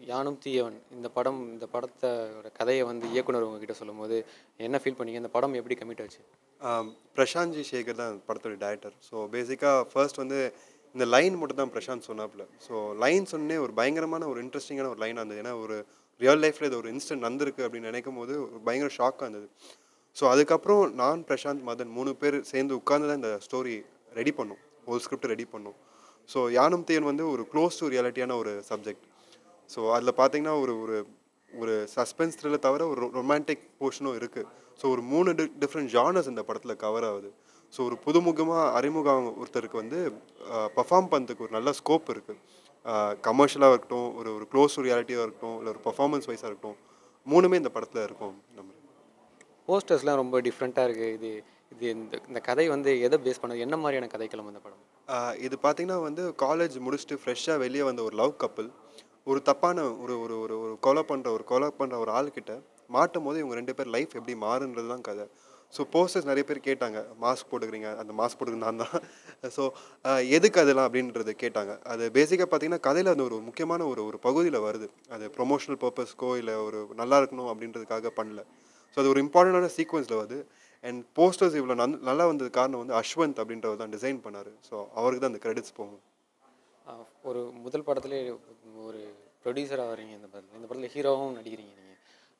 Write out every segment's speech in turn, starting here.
யானும் தீயவன் இந்த படம் இந்த படத்தோட கதையை வந்து இயக்குனர் உங்ககிட்ட சொல்லும்போது என்ன ஃபீல் பண்ணீங்க இந்த படம் எப்படி கமிட் ஆச்சு ஆம், பிரசாந்த் ஜி சேகர் தான் படத்தோட டைரக்டர் ஸோ பேசிக்காக ஃபர்ஸ்ட் வந்து இந்த லைன் மட்டும் தான் பிரசாந்த் சொன்னாப்புல ஸோ லைன் சொன்னே ஒரு பயங்கரமான ஒரு இன்ட்ரெஸ்டிங்கான ஒரு லைன் இருந்தது ஏன்னா ஒரு ரியல் லைஃப்பில் இது ஒரு இன்ஸ்டன்ட் நடந்திருக்கு அப்படின்னு நினைக்கும் போது ஒரு பயங்கர ஷாக்காக இருந்தது ஸோ அதுக்கப்புறம் நான் பிரசாந்த் மதன் மூணு பேர் சேர்ந்து உட்கார்ந்து தான் இந்த ஸ்டோரி ரெடி பண்ணோம் ஒரு ஸ்கிரிப்ட் ரெடி பண்ணோம் ஸோ யானும் தேன் வந்து ஒரு க்ளோஸ் டு ரியாலிட்டியான ஒரு சப்ஜெக்ட் ஸோ அதில் பார்த்தீங்கன்னா ஒரு ஒரு ஒரு சஸ்பென்ஸ் த்ரில்லர் தவிர ஒரு ரொமான்டிக் போர்ஷனும் இருக்குது ஸோ ஒரு மூணு டி டிஃப்ரெண்ட் ஜானர்ஸ் இந்த படத்தில் கவர் ஆகுது ஸோ ஒரு புதுமுகமாக அறிமுகம் ஒருத்தருக்கு வந்து பர்ஃபார்ம் பண்ணுறதுக்கு ஒரு நல்ல ஸ்கோப் இருக்குது கமர்ஷியலாக இருக்கட்டும் ஒரு ஒரு க்ளோஸ் டு ரியாலிட்டியாக இருக்கட்டும் இல்லை ஒரு பர்ஃபார்மன்ஸ் வைஸாக இருக்கட்டும் மூணுமே இந்த படத்தில் இருக்கும் நம்ம போஸ்டர்ஸ்லாம் ரொம்ப டிஃப்ரெண்ட்டாக இருக்குது இது இது இந்த இந்த கதை வந்து எதை பேஸ் பண்ணது என்ன மாதிரியான கதைக்களம் இந்த படம் ஆஹ் இது பார்த்தீங்கன்னா வந்து காலேஜ் முடிச்சுட்டு ஃப்ரெஷ்ஷாக வெளியே வந்த ஒரு லவ் கப்பல் ஒரு தப்பான ஒரு ஒரு ஒரு ஒரு கொலை பண்ணுற ஒரு கொலை பண்ணுற ஒரு ஆள்கிட்ட மாட்டும் போது இவங்க ரெண்டு பேர் லைஃப் எப்படி மாறுன்றது தான் கதை ஸோ போஸ்டர்ஸ் நிறைய பேர் கேட்டாங்க மாஸ்க் போட்டுக்கிறீங்க அந்த மாஸ்க் போட்டுக்கிறது நான் தான் ஸோ எதுக்கு அதெல்லாம் அப்படின்றது கேட்டாங்க அது பேசிக்காக பார்த்தீங்கன்னா கதையில் அந்த ஒரு முக்கியமான ஒரு ஒரு பகுதியில் வருது அது ப்ரொமோஷனல் பர்பஸ்க்கோ இல்லை ஒரு நல்லா இருக்கணும் அப்படின்றதுக்காக பண்ணல ஸோ அது ஒரு இம்பார்ட்டண்டான சீக்வன்ஸில் வருது அண்ட் போஸ்டர்ஸ் இவ்வளோ நல் நல்லா வந்தது காரணம் வந்து அஸ்வந்த் அப்படின்றவர் தான் டிசைன் பண்ணார் ஸோ அவருக்கு தான் அந்த கிரெடிட்ஸ் போகும் ஆஹ் ஒரு முதல் படத்திலே ஒரு ப்ரொடியூசராக வரீங்க இந்த படத்தில் இந்த படத்தில் ஹீரோவும் நடிக்கிறீங்க நீங்கள்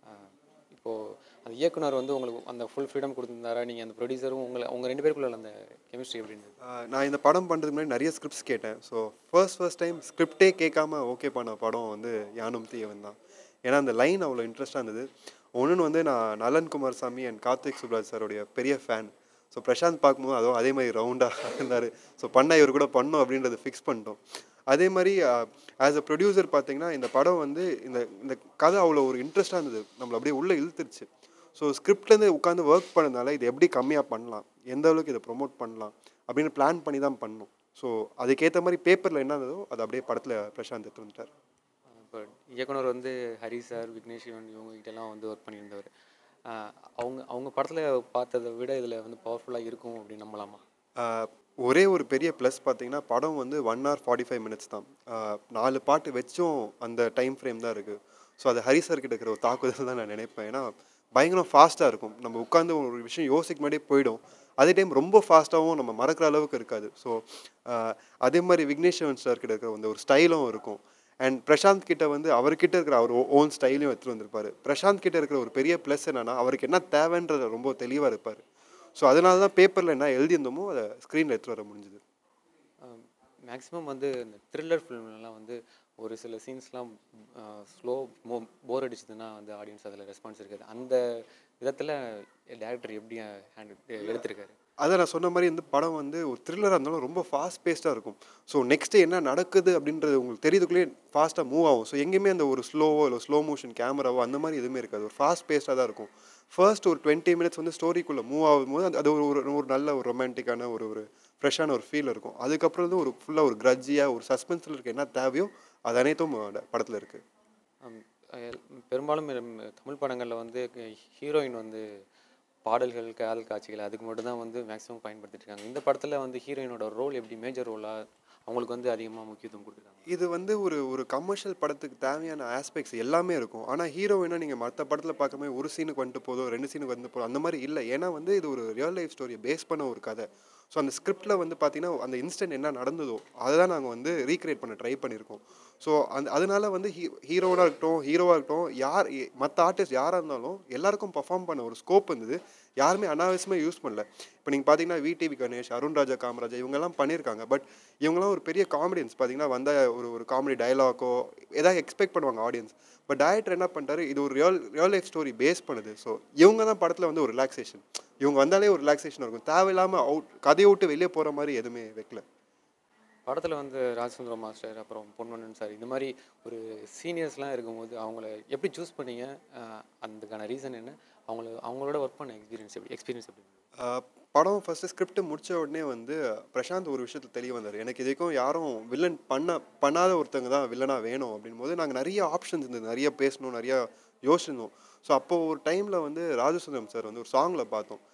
இப்போது அந்த இயக்குனர் வந்து உங்களுக்கு அந்த ஃபுல் ஃப்ரீடம் கொடுத்துருந்தாரா நீங்கள் அந்த ப்ரொடியூசரும் உங்களை உங்கள் ரெண்டு பேருக்குள்ள அந்த கெமிஸ்ட்ரி எப்படி இருந்தது ஆஹ் நான் இந்த படம் பண்ணுறதுக்கு முன்னாடி நிறைய ஸ்கிரிப்ட்ஸ் கேட்டேன் ஸோ ஃபர்ஸ்ட் ஃபர்ஸ்ட் டைம் ஸ்கிரிப்டே கேட்காம ஓகே பண்ண படம் வந்து யானும் தீயவன் தான் ஏன்னா அந்த லைன் அவ்வளோ இன்ட்ரெஸ்டாக இருந்தது ஒன்றுன்னு வந்து நான் நலன் குமார் சாமி அண்ட் கார்த்திக் சுப்ராஜ் சாரோடைய பெரிய ஃபேன் ஸோ பிரசாந்த் பார்க்கும்போது அதுவும் அதே மாதிரி ரவுண்டாக இருந்தார் ஸோ பண்ண இவர் கூட பண்ணோம் அப்படின்றத ஃபிக்ஸ் பண்ணிட்டோம் அதே மாதிரி ஆஸ் அ ப்ரொடியூசர் பார்த்தீங்கன்னா இந்த படம் வந்து இந்த இந்த கதை அவ்வளோ ஒரு இன்ட்ரெஸ்டாக இருந்தது நம்மளை அப்படியே உள்ளே இழுத்துருச்சு ஸோ ஸ்கிரிப்ட்லேருந்து உட்காந்து ஒர்க் பண்ணதுனால இது எப்படி கம்மியாக பண்ணலாம் எந்த அளவுக்கு இதை ப்ரொமோட் பண்ணலாம் அப்படின்னு பிளான் பண்ணி தான் பண்ணோம் ஸோ அதுக்கேற்ற மாதிரி பேப்பரில் என்ன இருந்ததோ அது அப்படியே படத்தில் பிரசாந்த் எடுத்து வந்துட்டார் இப்போ இயக்குனர் வந்து ஹரி சார் விக்னேஷ் சிவன் இவங்க கிட்டலாம் வந்து ஒர்க் பண்ணியிருந்தவர் ஆஹ் அவங்க அவங்க படத்தில் பார்த்ததை விட இதில் வந்து பவர்ஃபுல்லாக இருக்கும் அப்படின்னு நம்பலாமா ஆஹ் ஒரே ஒரு பெரிய ப்ளஸ் பார்த்தீங்கன்னா படம் வந்து one hour forty five minutes தான் ஆஹ் நாலு பாட்டு வச்சும் அந்த டைம் ஃப்ரேம் தான் இருக்குது ஸோ அது ஹரி சார் கிட்ட இருக்கிற ஒரு தாக்குதல் தான் நான் நினைப்பேன் ஏன்னா பயங்கரம் ஃபாஸ்ட்டாக இருக்கும் நம்ம உட்காந்து ஒரு விஷயம் யோசிக்க முன்னாடியே போயிடும் அதே டைம் ரொம்ப ஃபாஸ்ட்டாகவும் நம்ம மறக்கிற அளவுக்கு இருக்காது ஸோ அதே மாதிரி விக்னேஸ்வரன் சார் கிட்ட இருக்கிற அந்த ஒரு ஸ்டைலும் இருக்கும் அண்ட் பிரசாந்த் கிட்ட வந்து அவர்கிட்ட இருக்கிற அவர் ஓன் ஸ்டைலையும் எடுத்துகிட்டு வந்திருப்பாரு பிரசாந்த் கிட்ட இருக்கிற ஒரு பெரிய ப்ளஸ் என்னன்னா அவருக்கு என்ன தேவைன்றத ரொம்ப தெளிவாக இருப்பார் ஸோ அதனால தான் பேப்பரில் என்ன எழுதியிருந்தோமோ அதை ஸ்க்ரீனில் எடுத்துகிட்டு வர முடிஞ்சுது மேக்ஸிமம் வந்து இந்த த்ரில்லர் ஃபிலிம்லலாம் வந்து ஒரு சில சீன்ஸ்லாம் ஸ்லோ மோ போர் அடிச்சதுன்னா வந்து ஆடியன்ஸ் அதில் ரெஸ்பான்ஸ் இருக்காது அந்த விதத்தில் டேரக்டர் எப்படி ஹேண்டில் எடுத்திருக்காரு அதை நான் சொன்ன மாதிரி இந்த படம் வந்து ஒரு த்ரில்லராக இருந்தாலும் ரொம்ப ஃபாஸ்ட் பேஸ்டாக இருக்கும் ஸோ நெக்ஸ்ட்டு என்ன நடக்குது அப்படின்றது உங்களுக்கு தெரியுதுக்குள்ளே ஃபாஸ்ட்டாக மூவ் ஆகும் ஸோ எங்கேயுமே அந்த ஒரு ஸ்லோவோ இல்லை ஸ்லோ மோஷன் கேமராவோ அந்த மாதிரி எதுவுமே இருக்காது ஒரு ஃபாஸ்ட் பேஸ்டாக தான் இருக்கும் ஃபர்ஸ்ட் ஒரு டுவெண்ட்டி மினிட்ஸ் வந்து ஸ்டோரிக்குள்ளே மூவ் ஆகும்போது அது- அது ஒரு ஒரு ஒரு நல்ல ஒரு ரொமான்டிக்கான ஒரு ஒரு ஃப்ரெஷ்ஷான ஒரு ஃபீல் இருக்கும் அதுக்கப்புறம் வந்து ஒரு ஃபுல்லாக ஒரு கிரட்ஜியாக ஒரு சஸ்பென்ஸில் இருக்க என்ன தேவையோ அது அனைத்தும் படத்தில் இருக்குது ஆம், அஹ் பெரும்பாலும் எம் தமிழ் படங்களில் வந்து ஹீரோயின் வந்து பாடல்கள் காதல் காட்சிகள் அதுக்கு மட்டும் தான் வந்து மேக்ஸிமம் பயன்படுத்திட்டு இருக்காங்க இந்த படத்தில் வந்து ஹீரோயினோட ரோல் எப்படி மேஜர் ரோலாக அவங்களுக்கு வந்து அதிகமாக முக்கியத்துவம் கொடுத்துருக்காங்க இது வந்து ஒரு ஒரு கமர்ஷியல் படத்துக்கு தேவையான ஆஸ்பெக்ட்ஸ் எல்லாமே இருக்கும் ஆனால் ஹீரோயினா நீங்கள் மற்ற படத்தில் பார்க்கும்போது ஒரு சீனுக்கு வந்துட்டு போதோ ரெண்டு சீனுக்கு வந்து போதும் அந்த மாதிரி இல்லை ஏன்னா வந்து இது ஒரு ரியல் லைஃப் ஸ்டோரியை பேஸ் பண்ண ஒரு கதை ஸோ அந்த ஸ்கிரிப்டில் வந்து பார்த்தீங்கன்னா அந்த இன்ஸ்டன்ட் என்ன நடந்ததோ அதை தான் நாங்கள் வந்து ரீக்ரியேட் பண்ண ட்ரை பண்ணியிருக்கோம் ஸோ அந்த அதனால வந்து ஹீ ஹீரோவாக இருக்கட்டும் ஹீரோவாக இருக்கட்டும் யார் மற்ற ஆர்டிஸ்ட் யாராக இருந்தாலும் எல்லாருக்கும் பர்ஃபார்ம் பண்ண ஒரு ஸ்கோப் இருந்தது யாருமே அனாவசியமாக யூஸ் பண்ணல இப்போ நீங்கள் பார்த்தீங்கன்னா விடிவி கணேஷ் அருண் ராஜா காமராஜா இவங்கெல்லாம் பண்ணியிருக்காங்க பட் இவங்கெல்லாம் ஒரு பெரிய காமெடியன்ஸ் பார்த்தீங்கன்னா வந்த ஒரு ஒரு காமெடி டயலாக்கோ ஏதாவது எக்ஸ்பெக்ட் பண்ணுவாங்க ஆடியன்ஸ் பட் டேரக்டர் என்ன பண்ணிட்டாரு இது ஒரு real real life story base பண்ணுது ஸோ இவங்க தான் படத்தில் வந்து ஒரு ரிலாக்ஸேஷன் இவங்க வந்தாலே ஒரு ரிலாக்ஸேஷன் இருக்கும் தேவையில்லாமல் அவுட் கதையை விட்டு வெளியே போகிற மாதிரி எதுவுமே வைக்கல படத்தில் வந்து ராஜசுந்தரம் மாஸ்டர் அப்புறம் பொன்வண்ணன் சார் இந்த மாதிரி ஒரு சீனியர்ஸ்லாம் இருக்கும்போது அவங்கள எப்படி சூஸ் பண்ணீங்க அஹ் அதுக்கான ரீசன் என்ன அவங்கள அவங்களோட ஒர்க் பண்ண எக்ஸ்பீரியன்ஸ் எப்படி எக்ஸ்பீரியன்ஸ் எப்படி இருந்தது? ஆஹ் படம் ஃபஸ்ட்டு ஸ்கிரிப்ட் முடிச்ச உடனே வந்து பிரசாந்த் ஒரு விஷயத்தில் தெரிய வந்தார் எனக்கு இதுக்கும் யாரும் வில்லன் பண்ண பண்ணாத ஒருத்தங்க தான் வில்லனாக வேணும் அப்படின் போது நாங்கள் நிறைய ஆப்ஷன்ஸ் இருந்தது நிறைய பேசணும் நிறைய யோசிச்சிருந்தோம் ஸோ அப்போ ஒரு டைமில் வந்து ராஜசுந்தரம் சார் வந்து ஒரு சாங்கில் பார்த்தோம்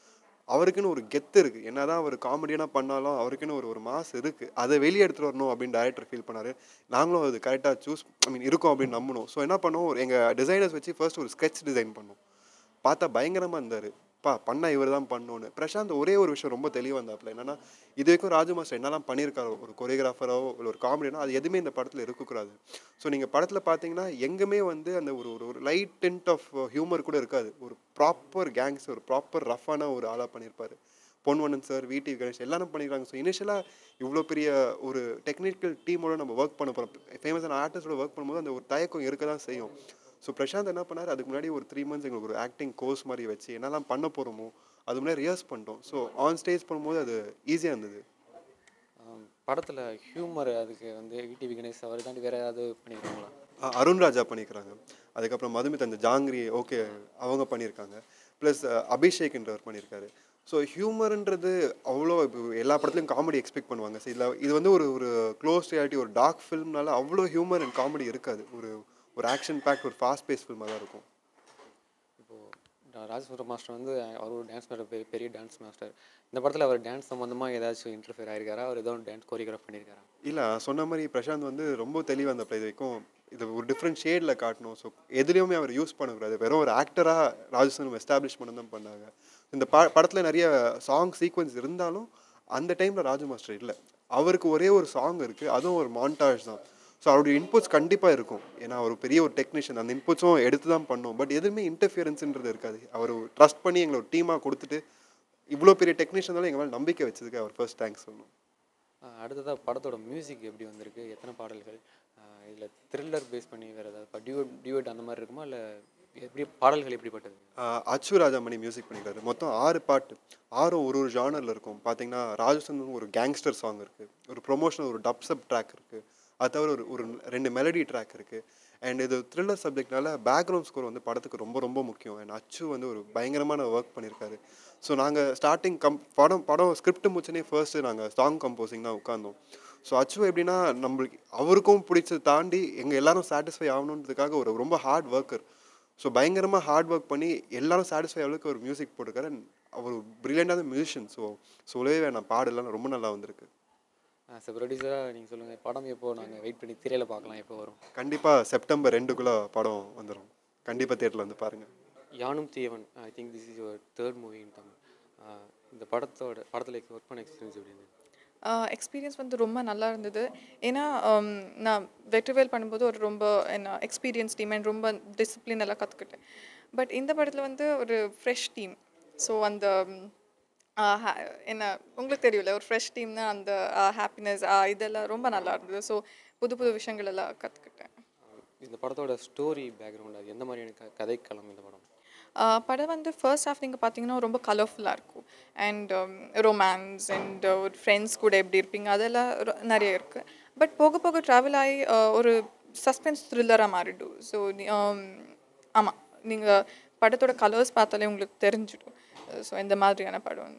அவருக்குன்னு ஒரு கெத்து இருக்குது என்னதான் அவர் காமெடியனாக பண்ணாலும் அவருக்குன்னு ஒரு ஒரு மாஸ் இருக்குது அதை வெளியே எடுத்துகிட்டு வரணும் அப்படின்னு டேரக்டர் ஃபீல் பண்ணார் நாங்களும் அது கரெக்டாக சூஸ் ஐ மீன் இருக்கோம் அப்படின்னு நம்பணும் ஸோ என்ன பண்ணோம் ஒரு எங்கள் டிசைனர்ஸ் வச்சு ஃபர்ஸ்ட் ஒரு ஸ்கெட்ச் டிசைன் பண்ணோம் பார்த்தா பயங்கரமாக இருந்தார் பா பண்ண இவர் தான் பண்ணணும்னு பிரசாந்த் ஒரே ஒரு விஷயம் ரொம்ப தெளிவாக இருந்தாப்புல என்னன்னா இது வரைக்கும் ராஜு மாஸ்டர் என்னெல்லாம் பண்ணியிருக்காரோ ஒரு கொரியோகிராஃபரோ இல்லை ஒரு காமெடினோ அது எதுவுமே இந்த படத்தில் இருக்கக்கூடாது ஸோ நீங்கள் படத்தில் பார்த்தீங்கன்னா எங்குமே வந்து அந்த ஒரு ஒரு ஒரு லைட் டென்ட் ஆஃப் ஹியூமர் கூட இருக்காது ஒரு ப்ராப்பர் கேங்ஸ் ஒரு ப்ராப்பர் ரஃப்பான ஒரு ஆளாக பண்ணியிருப்பாரு பொன்வண்ணன் சார் விடி கணேஷ் எல்லாரும் பண்ணியிருக்காங்க ஸோ இனிஷியலாக இவ்வளோ பெரிய ஒரு டெக்னிக்கல் டீமோட நம்ம ஒர்க் பண்ண போகிறோம் ஃபேமஸான ஆர்டிஸ்டோட ஒர்க் பண்ணும்போது அந்த ஒரு தயக்கம் இருக்க தான் செய்யும் ஸோ பிரசாந்த் என்ன பண்ணார் அதுக்கு முன்னாடி ஒரு த்ரீ மந்த்ஸ் எங்களுக்கு ஒரு ஆக்டிங் கோர்ஸ் மாதிரி வச்சு என்னெல்லாம் பண்ண போகிறோமோ அது முன்னாடி ரிஹர்ஸ் பண்ணிட்டோம் ஸோ ஆன் ஸ்டேஜ் பண்ணும்போது அது ஈஸியாக இருந்தது படத்தில் ஹியூமர் அதுக்கு வந்து விடிவி கணேஷ் அவர் தாண்டி வேறு ஏதாவது பண்ணியிருக்காங்களா அ- அருண் ராஜா பண்ணியிருக்கிறாங்க அதுக்கப்புறம் மதுமித் அந்த ஜாங்கிரி ஓகே அவங்க பண்ணியிருக்காங்க ப்ளஸ் அபிஷேக்ன்றவர் பண்ணியிருக்காரு ஸோ ஹியூமர்ன்றது அவ்வளோ இப்போ எல்லா படத்துலையும் காமெடி எக்ஸ்பெக்ட் பண்ணுவாங்க சரி இல்லை இது வந்து ஒரு ஒரு க்ளோஸ் ரியாலிட்டி ஒரு டார்க் ஃபில்ம்னால அவ்வளோ ஹியூமர் அண்ட் காமெடி இருக்காது ஒரு ஒரு ஆக்ஷன் பேக் ஒரு ஃபாஸ்ட் பேஸ் ஃபில்மாக தான் இருக்கும் இப்போது ராஜசுந்தர மாஸ்டர் வந்து அவர் ஒரு டான்ஸ் மாஸ்டர் பெரிய பெரிய டான்ஸ் மாஸ்டர் இந்த படத்தில் அவர் டான்ஸ் சம்மந்தமாக ஏதாச்சும் இன்டர்ஃபியர் ஆயிருக்காரா அவர் ஏதோ டான்ஸ் கோரியோகிராஃப் பண்ணியிருக்காரா இல்லை சொன்ன மாதிரி பிரசாந்த் வந்து ரொம்ப தெளிவாக அந்த இது வரைக்கும் இது ஒரு டிஃப்ரெண்ட் ஷேடில் காட்டணும் ஸோ எதுலேயுமே அவர் யூஸ் பண்ணக்கூடாது வெறும் ஒரு ஆக்டராக ராஜஸ்தான் எஸ்டாப்ளிஷ் பண்ண தான் பண்ணாங்க இந்த ப படத்தில் நிறைய சாங் சீக்வன்ஸ் இருந்தாலும் அந்த டைமில் ராஜு மாஸ்டர் இல்லை அவருக்கு ஒரே ஒரு சாங் இருக்குது அதுவும் ஒரு மாண்டாஜ் தான் ஸோ அவருடைய இன்புட்ஸ் கண்டிப்பாக இருக்கும் ஏன்னா அவர் பெரிய ஒரு டெக்னீஷியன் அந்த இன்புட்ஸும் எடுத்து தான் பண்ணோம் பட் எதுவுமே இன்டர்ஃபியரன்ஸ்ன்றது இருக்காது அவர் ட்ரஸ்ட் பண்ணி எங்களை ஒரு டீமாக கொடுத்துட்டு இவ்வளோ பெரிய டெக்னீஷியனாலும் எங்கள் மேலே நம்பிக்கை வச்சதுக்கு அவர் ஃபர்ஸ்ட் தேங்க்ஸ் சொல்லணும் ஆஹ் அடுத்ததா படத்தோட மியூசிக் எப்படி வந்திருக்கு எத்தனை பாடல்கள் இதில் த்ரில்லர் பேஸ் பண்ணி வேறு ஏதாவது இப்போ டியூட் டியூட் அந்த மாதிரி இருக்குமா இல்லை எப்படி பாடல்கள் எப்படிப்பட்டது ஆஹ் அச்சு ராஜாமணி மியூசிக் பண்ணியிருக்காரு மொத்தம் ஆறு பாட்டு ஆறும் ஒரு ஒரு ஜானரில் இருக்கும் பார்த்தீங்கன்னா ராஜசந்தன் ஒரு கேங்ஸ்டர் சாங் இருக்குது ஒரு ப்ரொமோஷனல் ஒரு டப்சப் ட்ராக் இருக்குது அது தவிர ஒரு ஒரு ரெண்டு மெலடி ட்ராக் இருக்குது அண்ட் இது த்ரில்லர் சப்ஜெக்ட்னால பேக்ரவுண்ட் ஸ்கோர் வந்து படத்துக்கு ரொம்ப ரொம்ப முக்கியம் அண்ட் அச்சு வந்து ஒரு பயங்கரமான ஒர்க் பண்ணியிருக்காரு ஸோ நாங்கள் ஸ்டார்டிங் கம் படம் படம் ஸ்கிரிப்ட் முடிச்சனே ஃபர்ஸ்ட்டு நாங்கள் சாங் கம்போசிங் தான் உட்காந்தோம் ஸோ அச்சு எப்படின்னா நம்மளுக்கு அவருக்கும் பிடிச்சது தாண்டி எங்கள் எல்லாரும் சாட்டிஸ்ஃபை ஆகணுன்றதுக்காக ஒரு ரொம்ப ஹார்ட் ஒர்க்கர் ஸோ பயங்கரமாக ஹார்ட் ஒர்க் பண்ணி எல்லாரும் சாட்டிஸ்ஃபை அளவுக்கு ஒரு மியூசிக் போட்டிருக்காரு and அவர் பிரில்லியண்டான மியூசிஷியன் ஸோ சொல்லவே வேணாம் பாடெல்லாம் ரொம்ப நல்லா வந்திருக்கு ஆஸ் ப்ரொடியூசராக நீங்கள் சொல்லுங்கள் படம் எப்போ நாங்கள் வெயிட் பண்ணி திரையில் பார்க்கலாம் எப்போ வரும் கண்டிப்பாக செப்டம்பர் ரெண்டுக்குள்ளே படம் வந்துடும் கண்டிப்பாக தேட்டரில் வந்து பாருங்கள் Yaanum Theeyavan I think this is your third movie in Tamil ஆஹ் இந்த படத்தோட படத்தில் ஒர்க் பண்ண எக்ஸ்பீரியன்ஸ் எப்படி இருந்தது எக்ஸ்பீரியன்ஸ் வந்து ரொம்ப நல்லா இருந்தது ஏன்னா ஹம், நான் வெற்றிவேல் பண்ணும்போது ஒரு ரொம்ப என்ன எக்ஸ்பீரியன்ஸ் டீம் அண்ட் ரொம்ப டிசிப்ளின் எல்லாம் கற்றுக்கிட்டேன் பட் இந்த படத்தில் வந்து ஒரு ஃப்ரெஷ் டீம் ஸோ அந்த ம், ஆஹ், ha- என்ன உங்களுக்கு தெரியல ஒரு ஃப்ரெஷ் டீம்னா அந்த ஹாப்பினஸ் இதெல்லாம் ரொம்ப நல்லா இருந்தது ஸோ புது புது விஷயங்கள் எல்லாம் கற்றுக்கிட்டேன் இந்த படத்தோட ஸ்டோரி பேக்ரவுண்ட் அது எந்த மாதிரியான க கதைக்களம் இந்த படம் ஆஹ் படம் வந்து ஃபர்ஸ்ட் ஹாஃப் நீங்கள் பார்த்தீங்கன்னா ரொம்ப கலர்ஃபுல்லாக இருக்கும் அண்ட் ரொமான்ஸ் அண்ட் ஒரு ஃப்ரெண்ட்ஸ் கூட எப்படி இருப்பீங்க அதெல்லாம் ரொ- நிறைய இருக்குது பட் போக போக ட்ராவல் ஆகி ஆஹ் ஒரு சஸ்பென்ஸ் த்ரில்லராக மாறிடும் ஸோ ஆமாம் நீங்கள் படத்தோட கலர்ஸ் பார்த்தாலே உங்களுக்கு தெரிஞ்சிடும் ஸோ இந்த மாதிரியான படம்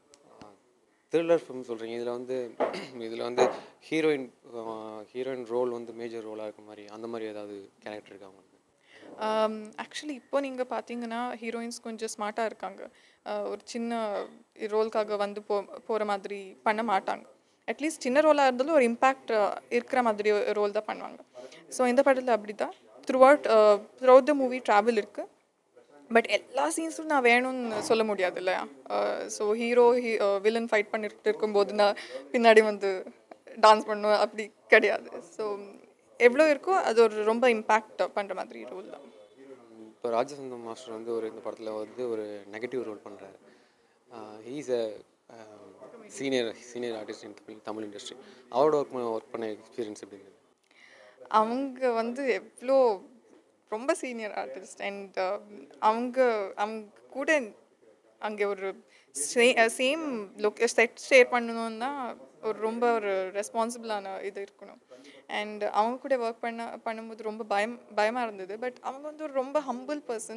த்ரில்லர் ஃபிலிம் சொல்கிறீங்க இதில் வந்து இதில் வந்து ஹீரோயின் ஹீரோயின் ரோல் வந்து மேஜர் ரோலாக இருக்க மாதிரி அந்த மாதிரி ஏதாவது கேரக்டர் இருக்கா உங்களுக்கு ஆக்சுவலி இப்போ நீங்கள் பார்த்தீங்கன்னா ஹீரோயின்ஸ் கொஞ்சம் ஸ்மார்ட்டாக இருக்காங்க ஆஹ் ஒரு சின்ன ரோல்காக வந்து போ போகிற மாதிரி பண்ண மாட்டாங்க அட்லீஸ்ட் சின்ன ரோலாக இருந்தாலும் ஒரு இம்பேக்ட் இருக்கிற மாதிரி ரோல் தான் பண்ணுவாங்க ஸோ இந்த படத்தில் அப்படி தான் throughout throughout the movie travel இருக்குது பட் எல்லா சீன்ஸும் நான் வேணும்னு சொல்ல முடியாது இல்லையா so hero he villain fight பண்ணிட்டு இருக்கும்போது நான் பின்னாடி வந்து டான்ஸ் பண்ணுவேன் அப்படி கிடையாது ஸோ எவ்வளோ இருக்கோ அது ஒரு ரொம்ப இம்பேக்ட் பண்ணுற மாதிரி ரோல் தான் இப்போ ராஜசந்தம் மாஸ்டர் வந்து ஒரு இந்த படத்தில் வந்து ஒரு நெகட்டிவ் ரோல் பண்ணுறாரு he's a senior senior artist in Tamil Tamil industry அவரோட ஒர்க் பண்ண ஒர்க் பண்ண எக்ஸ்பீரியன்ஸ் எப்படி இருந்தது அவங்க வந்து எவ்வளோ ரொம்ப சீனியர் ஆர்டிஸ்ட் அண்ட் அவங்க அவங்க கூட அங்கே ஒரு சே சேம் லொக் செட் ஷேர் பண்ணணும்னா ஒரு ரொம்ப ஒரு ரெஸ்பான்சிபிளான இது இருக்கணும் அண்ட் அவங்க கூட ஒர்க் பண்ண பண்ணும்போது ரொம்ப பயம் பயமாக இருந்தது பட் அவங்க வந்து ஒரு ரொம்ப ஹம்பிள் பர்சன்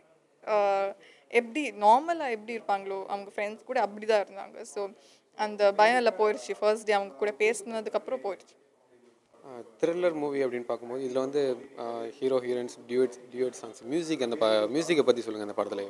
எப்படி நார்மலாக எப்படி இருப்பாங்களோ அவங்க ஃப்ரெண்ட்ஸ் கூட அப்படி தான் இருந்தாங்க ஸோ அந்த பயம் எல்லாம் போயிடுச்சு ஃபர்ஸ்ட் டே அவங்க கூட பேசினதுக்கப்புறம் போயிடுச்சு த்ரில்லர் மூவி அப்படின்னு பார்க்கும்போது இதில் வந்து hero heroines dudes dude songs music அந்த ப மியூசிக்கை பற்றி சொல்லுங்கள் அந்த படத்தில்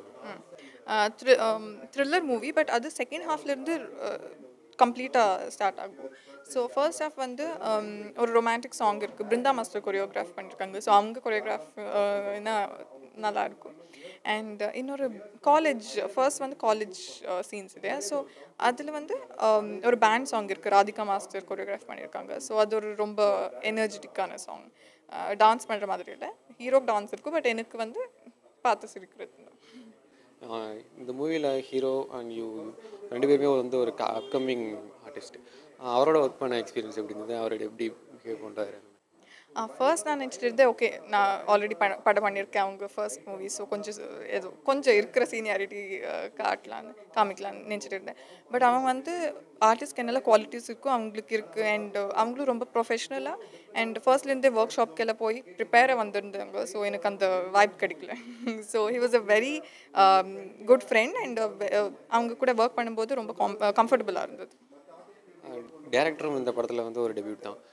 த்ரில்லர் மூவி பட் அது செகண்ட் ஹாஃப்லேருந்து கம்ப்ளீட்டாக ஸ்டார்ட் ஆகும் ஸோ ஃபர்ஸ்ட் ஹாஃப் வந்து um, ஒரு ரொமான்டிக் சாங் இருக்குது பிருந்தா மாஸ்டர் கொரியோகிராஃப் பண்ணியிருக்காங்க ஸோ அவங்க கொரியோகிராஃப் என்ன நல்லா இருக்கும் அண்ட் இன்னொரு காலேஜ் ஃபர்ஸ்ட் வந்து காலேஜ் சீன்ஸ் இல்லையா ஸோ அதில் வந்து um, ஒரு பேண்ட் சாங் இருக்குது ராதிகா மாஸ்டர் கொரியோகிராஃப் பண்ணியிருக்காங்க ஸோ அது ஒரு ரொம்ப எனர்ஜெட்டிக்கான சாங் டான்ஸ் பண்ணுற மாதிரி இல்லை ஹீரோக்கு டான்ஸ் இருக்கும் பட் எனக்கு வந்து பார்த்து சிரிக்கிறது தான் ஆஹ் இந்த மூவியில் ஹீரோ அண்ட் யூ ரெண்டு பேருமே வந்து ஒரு அப்கமிங் ஆர்டிஸ்ட் அவரோட ஒர்க் பண்ண எக்ஸ்பீரியன்ஸ் எப்படி இருந்தது அவரோட எப்படி பிஹேவ் பண்ணுறாரு ஃபர்ஸ்ட் நான் நினச்சிட்டு இருந்தேன் ஓகே நான் ஆல்ரெடி பட படம் பண்ணியிருக்கேன் அவங்க ஃபர்ஸ்ட் மூவி ஸோ கொஞ்சம் ஏதோ கொஞ்சம் இருக்கிற சீனியாரிட்டி காட்டலான்னு காமிக்கலான்னு நினச்சிட்டு இருந்தேன் பட் அவங்க வந்து ஆர்டிஸ்ட்க்கு என்னெல்லாம் குவாலிட்டிஸ் இருக்கும் அவங்களுக்கு இருக்குது அண்ட் அவங்களும் ரொம்ப ப்ரொஃபஷ்னலாக அண்ட் ஃபர்ஸ்ட்லேருந்தே ஒர்க் ஷாப்க்கெல்லாம் போய் ப்ரிப்பேராக வந்திருந்தாங்க ஸோ எனக்கு அந்த வாய்ப்பு கிடைக்கல so he was a very good friend and அவங்க கூட ஒர்க் பண்ணும்போது ரொம்ப கம் கம்ஃபர்டபுளாக இருந்தது டேரக்டரும் இந்த படத்தில் வந்து ஒரு டெபியூட் தான்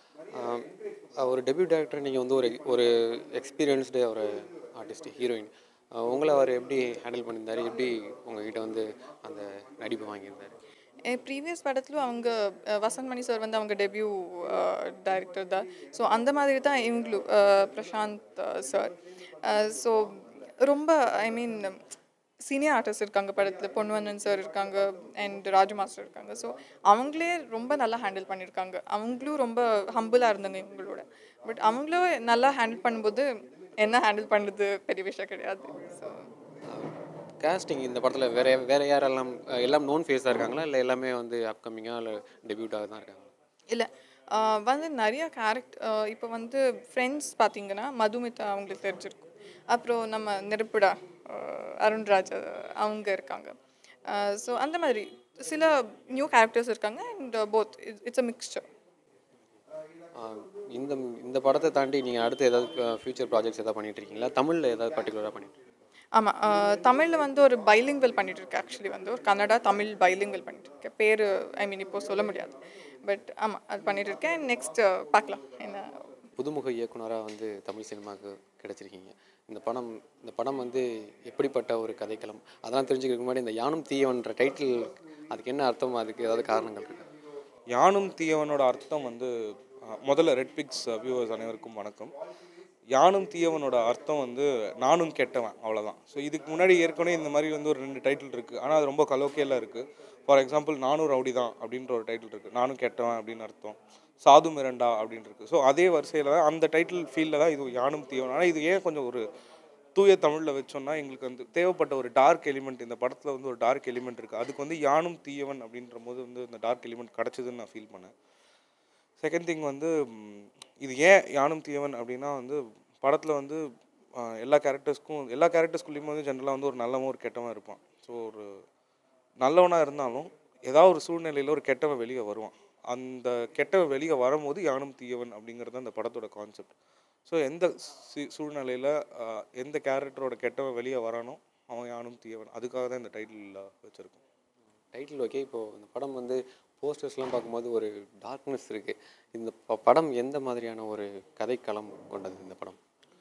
ஆஹ் ஒரு டெபியூட் டேரக்டர் நீங்கள் வந்து ஒரு ஒரு எக்ஸ்பீரியன்ஸ்டு ஒரு ஆர்டிஸ்ட் ஹீரோயின் உங்களை அவர் எப்படி ஹேண்டில் பண்ணியிருந்தாரு எப்படி உங்ககிட்ட வந்து அந்த நடிப்பு வாங்கியிருந்தாரு ப்ரீவியஸ் படத்துலையும் அவங்க அஹ், வசந்த் மணி சார் வந்து அவங்க டெபியூ டைரக்டர் தான் ஸோ அந்த மாதிரி தான் இவங்களும் அஹ், பிரசாந்த் சார் ஸோ ரொம்ப ஐ மீன் சீனியர் ஆர்டிஸ்ட் இருக்காங்க படத்தில் பொன்வண்ணன் சார் இருக்காங்க அண்ட் ராஜு மாஸ்டர் இருக்காங்க ஸோ அவங்களே ரொம்ப நல்லா ஹேண்டில் பண்ணியிருக்காங்க அவங்களும் ரொம்ப ஹம்பிளாக இருந்தாங்க இவங்களோட பட் அவங்களும் நல்லா ஹேண்டில் பண்ணும்போது என்ன ஹேண்டில் பண்ணுறது பெரிய விஷயம் கிடையாது ஸோ காஸ்டிங் இந்த படத்தில் வேற வேற யாரெல்லாம் அஹ் எல்லாம் நோன் ஃபேஸாக இருக்காங்களா இல்லை எல்லாமே வந்து அப்கமிங்காக இல்லை டெபியூட்டாக தான் இருக்காங்களா இல்லை வந்து நிறைய கேரக்ட் இப்போ வந்து ஃப்ரெண்ட்ஸ் பார்த்தீங்கன்னா மதுமிதா அவங்களுக்கு தெரிஞ்சிருக்கும் அப்புறம் நம்ம நெருப்புடா ஆஹ் அருண்ராஜ் அவங்க இருக்காங்க ஸோ அந்த மாதிரி சில நியூ கேரக்டர்ஸ் இருக்காங்க and both it's a mixture ah இந்த இந்த படத்தை தாண்டி நீங்கள் அடுத்து ஏதாவது ஃபியூச்சர் ப்ராஜெக்ட்ஸ் ஏதாவது பண்ணிட்டு இருக்கீங்களா தமிழில் ஏதாவது பர்டிகுலராக பண்ணிட்டு இருக்கீங்களா? ஆமாம் தமிழில் வந்து ஒரு பைலிங்குவல் பண்ணிட்டு இருக்கேன் ஆக்சுவலி வந்து ஒரு கன்னடா தமிழ் பைலிங்குவல் பண்ணிட்டு இருக்கேன் பேர் ஐ மீன் இப்போ சொல்ல முடியாது பட் ஆமாம் அது பண்ணிட்டு இருக்கேன் நெக்ஸ்ட் பார்க்கலாம் என்ன புதுமுக இயக்குனராக வந்து தமிழ் சினிமாவுக்கு கிடைச்சிருக்கீங்க இந்த படம் இந்த படம் வந்து எப்படிப்பட்ட ஒரு கதைக்களம் அதெல்லாம் தெரிஞ்சுக்கிறதுக்கு முன்னாடி இந்த யானும் தீயவன்ற டைட்டில் அதுக்கு என்ன அர்த்தம் அதுக்கு ஏதாவது காரணங்கள் இருக்கு யானும் தீயவனோட அர்த்தம் வந்து அஹ், முதல்ல ரெட் பிக்ஸ் வியூவர்ஸ் அனைவருக்கும் வணக்கம் யானும் தீயவனோட அர்த்தம் வந்து நானும் கெட்டவன் அவ்வளோதான் ஸோ இதுக்கு முன்னாடி ஏற்கனவே இந்த மாதிரி வந்து ஒரு ரெண்டு டைட்டில் இருக்குது ஆனால் அது ரொம்ப கலோக்கியலாக இருக்குது ஃபார் எக்ஸாம்பிள் நானும் ரவுடி தான் அப்படின்ற ஒரு டைட்டில் இருக்குது நானும் கெட்டவன் அப்படின்னு அர்த்தம் சாது மிரண்டா அப்படின்னு இருக்குது ஸோ அதே வரிசையில் தான் அந்த டைட்டில் ஃபீல்டில் தான் இது யானும் தீயவன் ஆனால் இது ஏன் கொஞ்சம் ஒரு தூய தமிழில் வச்சோம்னா எங்களுக்கு வந்து தேவைப்பட்ட ஒரு டார்க் எலிமெண்ட் இந்த படத்தில் வந்து ஒரு டார்க் எலிமெண்ட் இருக்குது அதுக்கு வந்து யானும் தீயவன் அப்படின்ற போது வந்து இந்த டார்க் எலிமெண்ட் கிடச்சிதுன்னு நான் ஃபீல் பண்ணேன் செகண்ட் திங் வந்து ம், இது ஏன் யானும் தீயவன் அப்படின்னா வந்து படத்தில் வந்து ஆ, எல்லா கேரக்டர்ஸ்க்கும் எல்லா கேரக்டர்ஸ்குள்ளேயுமே வந்து ஜென்ரலாக வந்து ஒரு நல்லவன் ஒரு கெட்டவன் இருப்பான் ஸோ ஒரு நல்லவனாக இருந்தாலும் ஏதாவது ஒரு சூழ்நிலையில் ஒரு கெட்டவன் வெளியே வருவான் அந்த கெட்டவன் வெளியே வரும்போது யானும் தீயவன் அப்படிங்கிறது அந்த படத்தோட கான்செப்ட் ஸோ எந்த சூழ்நிலையில் எந்த கேரக்டரோட கெட்டவன் வெளியே வரானோ அவன் யானும் தீயவன் அதுக்காக தான் இந்த டைட்டில் வச்சுருக்கோம் டைட்டில் ஓகே இப்போது இந்த படம் வந்து போஸ்டர்ஸ்லாம் பார்க்கும்போது ஒரு டார்க்னஸ் இருக்குது இந்த ப- படம் எந்த மாதிரியான ஒரு கதைக்களம் கொண்டது இந்த படம்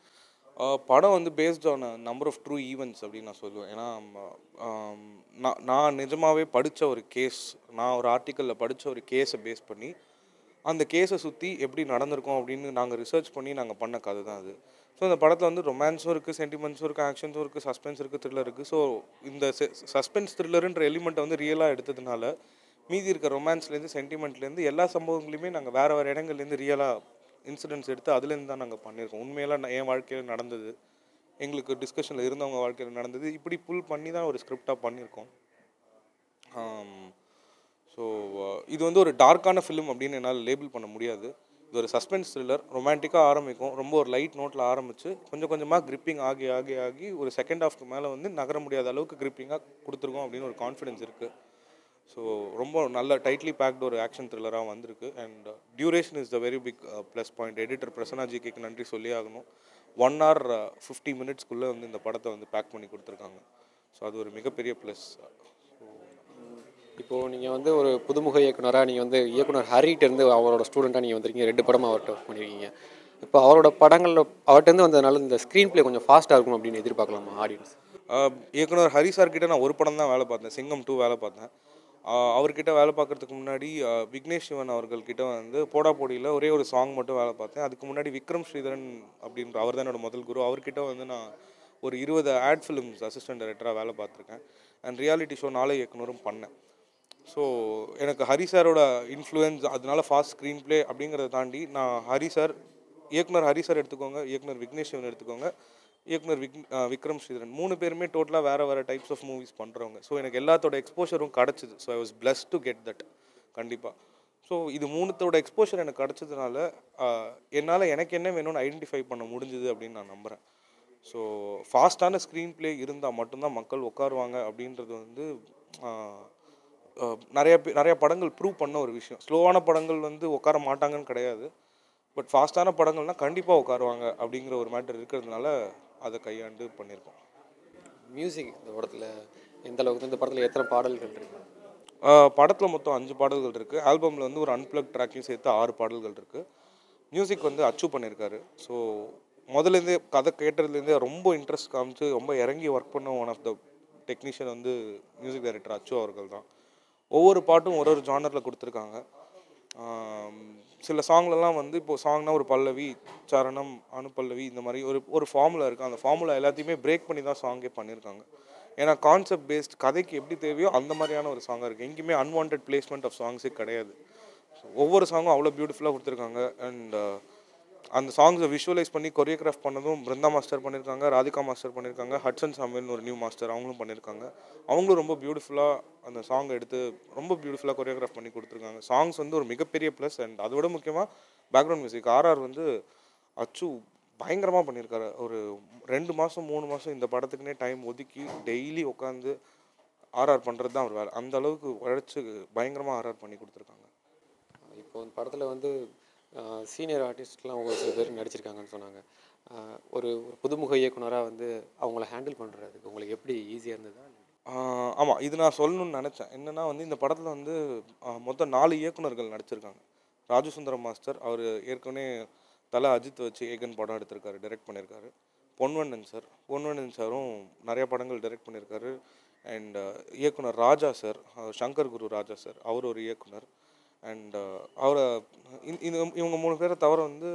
ஆஹ் படம் வந்து based on number of true events அப்படின்னு நான் சொல்லுவேன் ஏன்னா ம, ஆம், நான் நான் நிஜமாவே படித்த ஒரு கேஸ் நான் ஒரு ஆர்டிக்கலில் படித்த ஒரு கேஸை பேஸ் பண்ணி அந்த கேஸை சுற்றி எப்படி நடந்திருக்கும் அப்படின்னு நாங்கள் ரிசர்ச் பண்ணி நாங்கள் பண்ண கதை தான் அது ஸோ இந்த படத்தில் வந்து ரொமான்ஸும் இருக்குது சென்டிமெண்ட்ஸும் இருக்குது ஆக்ஷன்ஸும் இருக்குது சஸ்பென்ஸ் இருக்குது த்ரில்லர் இருக்குது ஸோ இந்த சஸ்பென்ஸ் த்ரில்லருன்ற எலிமெண்ட்டை வந்து ரியலாக எடுத்ததுனால மீதி இருக்க ரொமான்ஸ்லேருந்து சென்டிமெண்ட்லேருந்து எல்லா சம்பவங்களையுமே நாங்கள் வேறு வேறு இடங்கள்லேருந்து ரியலாக இன்சிடென்ட்ஸ் எடுத்து அதுலேருந்து தான் நாங்கள் பண்ணியிருக்கோம் உண்மையெல்லாம் நான் என் வாழ்க்கையில் நடந்தது எங்களுக்கு டிஸ்கஷனில் இருந்தவங்க வாழ்க்கையில் நடந்தது இப்படி புல் பண்ணி தான் ஒரு ஸ்கிரிப்டாக பண்ணியிருக்கோம் ஸோ இது வந்து ஒரு டார்க்கான ஃபிலிம் அப்படின்னு என்னால் லேபிள் பண்ண முடியாது இது ஒரு சஸ்பென்ஸ் த்ரில்லர் ரொமான்டிக்காக ஆரம்பிக்கும் ரொம்ப ஒரு லைட் நோட்டில் ஆரம்பித்து கொஞ்சம் கொஞ்சமாக கிரிப்பிங் ஆகி ஆகி ஆகி ஒரு செகண்ட் ஹாஃப்க்கு மேலே வந்து நகர முடியாத அளவுக்கு கிரிப்பிங்காக கொடுத்துருக்கோம் அப்படின்னு ஒரு கான்ஃபிடென்ஸ் இருக்குது ஸோ ரொம்ப நல்ல டைட்லி பேக்டு ஒரு ஆக்ஷன் த்ரில்லராக வந்திருக்கு and duration is the very big plus point editor Prasanna ஜிக்கு நன்றி சொல்லி ஆகணும் ஒன் ஹவர் ஃபிஃப்டி மினிட்ஸ்க்குள்ளே வந்து இந்த படத்தை வந்து பேக் பண்ணி கொடுத்துருக்காங்க ஸோ அது ஒரு மிகப்பெரிய ப்ளஸ் இப்போது நீங்கள் வந்து ஒரு புதுமுக இயக்குனராக நீங்கள் வந்து இயக்குனர் ஹரிட்ட இருந்து அவரோட ஸ்டூடெண்ட்டாக நீங்கள் வந்திருக்கீங்க ரெண்டு படம் அவர்கிட்ட ஒர்க் பண்ணியிருக்கீங்க இப்போ அவரோட படங்களில் அவர்கிட்டருந்து வந்ததுனால இந்த ஸ்க்ரீன் ப்ளே கொஞ்சம் ஃபாஸ்ட்டாக இருக்கும் அப்படின்னு எதிர்பார்க்கலாமா ஆடியன்ஸ் ஆஹ் இயக்குனர் ஹரி சார் கிட்ட நான் ஒரு படம் தான் வேலை பார்த்தேன் சிங்கம் டூ வேலை பார்த்தேன் ஆஹ் அவர்கிட்ட வேலை பார்க்கறதுக்கு முன்னாடி ஆஹ் விக்னேஷ் சிவன் அவர்கள்கிட்ட வந்து போடா போடியில் ஒரே ஒரு சாங் மட்டும் வேலை பார்த்தேன் அதுக்கு முன்னாடி விக்ரம் ஸ்ரீதரன் அப்படின்ற அவர் தான் என்னோட முதல் குரு அவர்கிட்ட வந்து நான் ஒரு இருபது ஆட் ஃபிலிம்ஸ் அசிஸ்டன்ட் டைரக்டராக வேலை பார்த்துருக்கேன் அண்ட் ரியாலிட்டி ஷோ நாளை இயக்குனரும் பண்ணேன் ஸோ எனக்கு ஹரி சாரோட இன்ஃப்ளூயன்ஸ் அதனால ஃபாஸ்ட் ஸ்க்ரீன் ப்ளே அப்படிங்கிறத தாண்டி நான் ஹரி சார் இயக்குனர் ஹரி சார் எடுத்துக்கோங்க இயக்குனர் விக்னேஷ் சிவன் எடுத்துக்கோங்க இயக்குனர் விக் அஹ் விக்ரம் ஸ்ரீதரன் மூணு பேருமே டோட்டலாக வேறு வேறு டைப்ஸ் ஆஃப் மூவிஸ் பண்ணுறவங்க ஸோ எனக்கு எல்லாத்தோட எக்ஸ்போஷரும் கிடச்சிது so I was blessed to get that கண்டிப்பாக ஸோ இது மூணுத்தோட எக்ஸ்போஷர் எனக்கு கிடச்சதுனால என்னால் எனக்கு என்ன வேணும்னு ஐடென்டிஃபை பண்ண முடிஞ்சுது அப்படின்னு நான் நம்புகிறேன் ஸோ ஃபாஸ்ட்டான ஸ்க்ரீன் ப்ளே இருந்தால் மட்டும்தான் மக்கள் உட்காருவாங்க அப்படின்றது வந்து ஆஹ், ஆஹ், நிறைய பே நிறைய படங்கள் ப்ரூவ் பண்ண ஒரு விஷயம் ஸ்லோவான படங்கள் வந்து உட்கார மாட்டாங்கன்னு கிடையாது பட் ஃபாஸ்ட்டான படங்கள்னால் கண்டிப்பாக உட்காருவாங்க அப்படிங்கிற ஒரு மேட்டர் இருக்கிறதுனால அதை கையாண்டு பண்ணியிருக்கோம் மியூசிக் இந்த படத்தில் எந்த அளவுக்கு இந்த படத்தில் எத்தனை பாடல்கள் இருக்கு படத்தில் மொத்தம் அஞ்சு பாடல்கள் இருக்குது ஆல்பமில் வந்து ஒரு அன்பிளக் ட்ராக்கையும் சேர்த்து ஆறு பாடல்கள் இருக்குது மியூசிக் வந்து அச்சு பண்ணியிருக்காரு ஸோ முதலேருந்தே கதை கேட்டதுலேருந்தே ரொம்ப இன்ட்ரெஸ்ட் காமிச்சு ரொம்ப இறங்கி ஒர்க் பண்ண ஒன் ஆஃப் த டெக்னீஷியன் வந்து மியூசிக் டைரக்டர் அச்சு அவர்கள் தான் ஒவ்வொரு பாட்டும் ஒரு ஒரு ஜானரில் கொடுத்துருக்காங்க ஆம், சில சாங்லலாம் வந்து இப்போ சாங்னா ஒரு பல்லவி சரணம் அனுபல்லவி இந்த மாதிரி ஒரு ஒரு ஃபார்முலா இருக்குது அந்த ஃபார்முலா எல்லாத்தையுமே பிரேக் பண்ணி தான் சாங்கே பண்ணியிருக்காங்க ஏன்னா கான்செப்ட் பேஸ்ட் கதைக்கு எப்படி தேவையோ அந்த மாதிரியான ஒரு சாங்காக இருக்குது எங்கேயுமே அன்வான்ட் பிளேஸ்மெண்ட் ஆஃப் சாங்ஸே கிடையாது So, ஒவ்வொரு சாங்கும் அவ்வளோ பியூட்டிஃபுல்லாக கொடுத்துருக்காங்க அண்ட் அந்த சாங்ஸை விஷுவலைஸ் பண்ணி கொரியோகிராஃப் பண்ணதும் பிருந்தா மாஸ்டர் பண்ணியிருக்காங்க ராதிகா மாஸ்டர் பண்ணியிருக்காங்க ஹட்சன் சாமியல்னு ஒரு நியூ மாஸ்டர் அவங்களும் பண்ணியிருக்காங்க அவங்களும் ரொம்ப பியூட்டிஃபுல்லாக அந்த சாங் எடுத்து ரொம்ப பியூட்டிஃபுல்லாக கொரியோகிராஃப் பண்ணி கொடுத்துருக்காங்க சாங்ஸ் வந்து ஒரு மிகப்பெரிய ப்ளஸ் அண்ட் அதோட முக்கியமாக பேக்ரவுண்ட் மியூசிக் ஆர்ஆர் வந்து அச்சு பயங்கரமாக பண்ணியிருக்காரு ஒரு ரெண்டு மாதம் மூணு மாதம் இந்த படத்துக்குனே டைம் ஒதுக்கி டெய்லி உட்காந்து ஆர்ஆர் பண்ணுறது தான் ஒரு வேலை அந்த அளவுக்கு உழைச்சி பயங்கரமாக ஆர்ஆர் பண்ணி கொடுத்துருக்காங்க இப்போ இந்த படத்தில் வந்து சீனியர் ஆர்டிஸ்ட்லாம் ஒரு சில பேர் நடிச்சிருக்காங்கன்னு சொன்னாங்க ஆஹ் ஒரு ஒரு புதுமுக இயக்குனராக வந்து அவங்கள ஹேண்டில் பண்ணுறதுக்கு உங்களுக்கு எப்படி ஈஸியாக இருந்ததா ஆமாம் இது நான் சொல்லணும்னு நினச்சேன் என்னென்னா வந்து இந்த படத்தில் வந்து ஆஹ் மொத்தம் நாலு இயக்குனர்கள் நடிச்சிருக்காங்க ராஜு சுந்தரம் மாஸ்டர் அவர் ஏற்கனவே தலை அஜித் வச்சு ஏகன் படம் எடுத்திருக்காரு டைரக்ட் பண்ணியிருக்காரு பொன்வண்ணன் சார் பொன்வண்ணன் சாரும் நிறைய படங்கள் டைரக்ட் பண்ணியிருக்காரு அண்ட் இயக்குனர் ராஜா சார் சங்கர் குரு ராஜா சார் அவர் ஒரு இயக்குனர் அண்ட் அவரை இந்த- இந்த இவங்க மூணு பேரை தவிர வந்து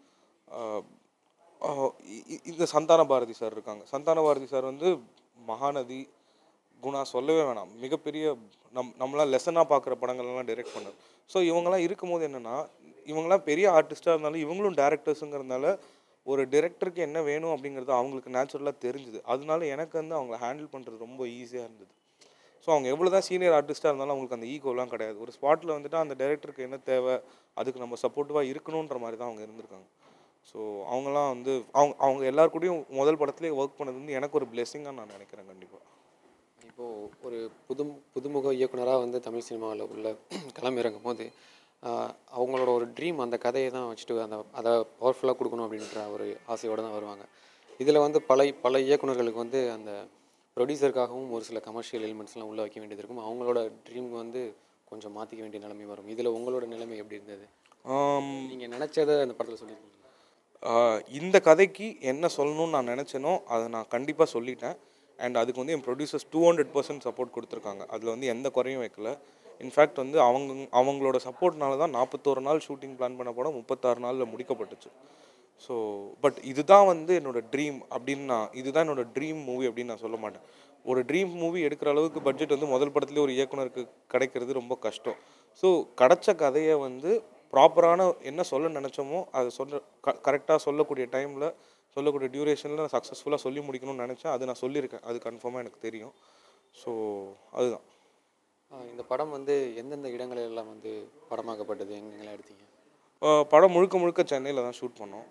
ஆஹ், ஆஹ், இ- இ- இந்த சந்தான பாரதி சார் இருக்காங்க சந்தான பாரதி சார் வந்து மகாநதி குணா சொல்லவே வேணாம் மிகப்பெரிய நம் நம்மளாம் லெசனாக பார்க்குற படங்கள்லாம் டைரக்ட் பண்ணார் ஸோ இவங்கெல்லாம் இருக்கும்போது என்னென்னா இவங்கெல்லாம் பெரிய ஆர்டிஸ்ட்டாக இருந்தாலும் இவங்களும் டேரக்டர்ஸுங்கிறதுனால ஒரு டிரெக்டருக்கு என்ன வேணும் அப்படிங்கிறது அவங்களுக்கு நேச்சுரலாக தெரிஞ்சுது அதனால எனக்கு வந்து அவங்கள ஹேண்டில் பண்ணுறது ரொம்ப ஈஸியாக இருந்தது ஸோ அவங்க எவ்வளோ தான் சீனியர் ஆர்டிஸ்ட்டாக இருந்தாலும் அவங்களுக்கு அந்த ஈகோலாம் கிடையாது ஒரு ஸ்பாட்டில் வந்துட்டு அந்த டைரக்டருக்கு என்ன தேவை அதுக்கு நம்ம சப்போர்ட்டிவாக இருக்கணுன்ற மாதிரி தான் அவங்க இருந்திருக்காங்க ஸோ அவங்கலாம் வந்து அவங்க அவங்க எல்லார் கூடயும் முதல் படத்துலேயே ஒர்க் பண்ணது வந்து எனக்கு ஒரு பிளெஸிங்காக நான் நினைக்கிறேன் கண்டிப்பாக இப்போது ஒரு புது புதுமுக இயக்குனராக வந்து தமிழ் சினிமாவில் உள்ள களமிறங்கும் போது ஆஹ் அவங்களோட ஒரு ட்ரீம் அந்த கதையை தான் வச்சுட்டு அந்த அதை பவர்ஃபுல்லாக கொடுக்கணும் அப்படின்ற ஒரு ஆசையோடு தான் வருவாங்க இதில் வந்து பல பல இயக்குனர்களுக்கு வந்து அந்த ப்ரொடியூசருக்காகவும் ஒரு சில கமர்ஷியல் எலிமெண்ட்ஸ்லாம் உள்ள வைக்க வேண்டியது இருக்கும் அவங்களோட ட்ரீம் வந்து கொஞ்சம் மாற்றிக்க வேண்டிய நிலைமை வரும் இதில் உங்களோட நிலைமை எப்படி இருந்தது நீங்கள் நினச்சதை அந்த படத்தில் சொல்லியிருக்கீங்க ஆஹ் இந்த கதைக்கு என்ன சொல்லணும்னு நான் நினச்சேனோ அதை நான் கண்டிப்பாக சொல்லிட்டேன் அண்ட் அதுக்கு வந்து என் producers two hundred percent support கொடுத்துருக்காங்க அதில் வந்து எந்த குறையும் வைக்கல இன்ஃபேக்ட் வந்து அவங்க அவங்களோட சப்போர்ட்னால தான் நாற்பத்தோரு நாள் ஷூட்டிங் பிளான் பண்ண படம் முப்பத்தாறு நாளில் முடிக்கப்பட்டுச்சு ஸோ பட் இதுதான் வந்து என்னோட ட்ரீம் அப்படின்னு நான் இதுதான் என்னோட ட்ரீம் மூவி அப்படின்னு நான் சொல்ல மாட்டேன் ஒரு ட்ரீம் மூவி எடுக்கிற அளவுக்கு பட்ஜெட் வந்து முதல் படத்துலேயே ஒரு இயக்குனருக்கு கிடைக்கிறது ரொம்ப கஷ்டம் ஸோ கிடைச்ச கதையை வந்து ப்ராப்பரான என்ன சொல்ல நினச்சோமோ அதை சொல்ல க கரெக்டாக சொல்லக்கூடிய டைமில் சொல்லக்கூடிய டியூரேஷனில் நான் சக்ஸஸ்ஃபுல்லாக சொல்லி முடிக்கணும்னு நினச்சேன் அது நான் சொல்லியிருக்கேன் அது கன்ஃபார்மாக எனக்கு தெரியும் ஸோ அதுதான் ஆஹ் இந்த படம் வந்து எந்தெந்த இடங்கள் எல்லாம் வந்து படமாக்கப்பட்டது எங்கெங்கெல்லாம் எடுத்தீங்க ஆஹ் படம் முழுக்க முழுக்க சென்னையில் தான் ஷூட் பண்ணோம்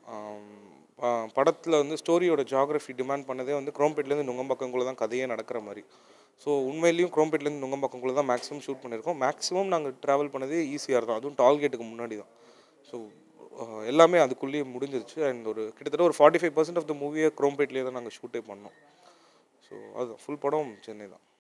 படத்தில் வந்து ஸ்டோரியோட ஜியாகிரஃபி டிமாண்ட் பண்ணதே வந்து குரோம்பேட்லேருந்து நுங்கம்பாக்கங்குள்ளே தான் கதையே நடக்கிற மாதிரி ஸோ உண்மையிலேயும் குரோம்பேட்லேருந்து நுங்கம்பாக்கங்குள்ளே தான் மேக்ஸிமம் ஷூட் பண்ணியிருக்கோம் மேக்ஸிமம் நாங்கள் ட்ராவல் பண்ணதே ஈஸியாக தான் அதுவும் டால்கேட்டுக்கு முன்னாடி தான் ஸோ எல்லாமே அதுக்குள்ளேயே முடிஞ்சிருச்சு அண்ட் ஒரு கிட்டத்தட்ட ஒரு forty five percent of the மூவியை குரோம்பேட்லேயே தான் நாங்கள் ஷூட்டே பண்ணோம் ஸோ அது ஃபுல் படம் சென்னை தான்